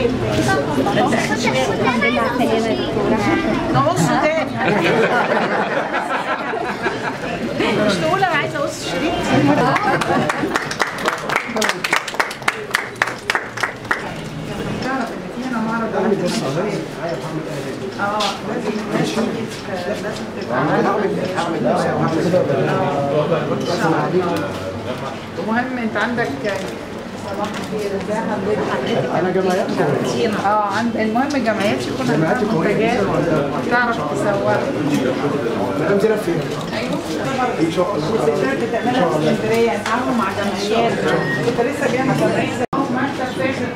نقص تاني مش تقول انا عايزه اقص شريط تعرف ان في هنا معرض اه لازم الناس تيجي لازم تبقى المهم انت عندك صباح الخير ازي حضرتك انا جمعيات اه عند المهم الجمعيات يكون عندها منتجات تعرف تسوق مدام زينب فين؟ ايوه ان شاء الله الستات بتعملها في اسكندريه تعاونوا مع جمعيات كنت لسه جايه من جمعيه مكتب فاشل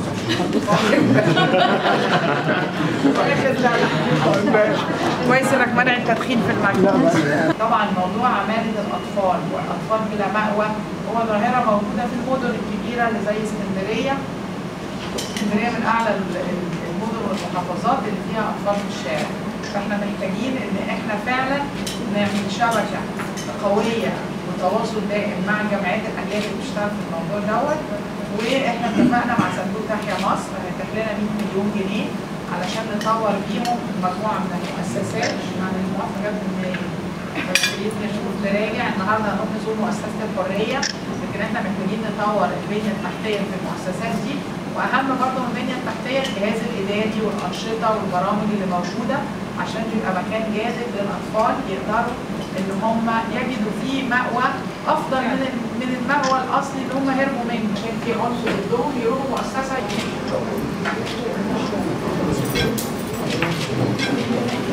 جدا كويس انك منع التدخين في المكتب طبعا موضوع عمالة الاطفال والاطفال بلا مأوى هو ظاهرة موجودة في المدن الكبيرة اللي زي اسكندرية اسكندرية من اعلى ال- ال- المدن والمحافظات اللي فيها اطفال في الشارع فاحنا محتاجين ان احنا فعلا نعمل شبكة قوية وتواصل دائم مع الجمعيات الاهلية اللي بتشتغل في الموضوع دوت واحنا اتفقنا مع صندوق تحيا مصر هيتيح لنا 100 مليون جنيه علشان نطور بيهم مجموعه من المؤسسات عن الموافقات الماليه بس باذن الله نراجع النهارده هنروح نزور مؤسسه الحريه لكن احنا محتاجين نطور البنيه التحتيه في المؤسسات دي واهم برضه من البنيه التحتيه الجهاز الاداري والانشطه والبرامج اللي موجوده عشان تبقى مكان جاذب للاطفال يقدروا ان هم يجدوا فيه مأوى افضل من ال- من المأوى الاصلي اللي هم هربوا منه عشان في عنف ضدهم يروحوا مؤسسه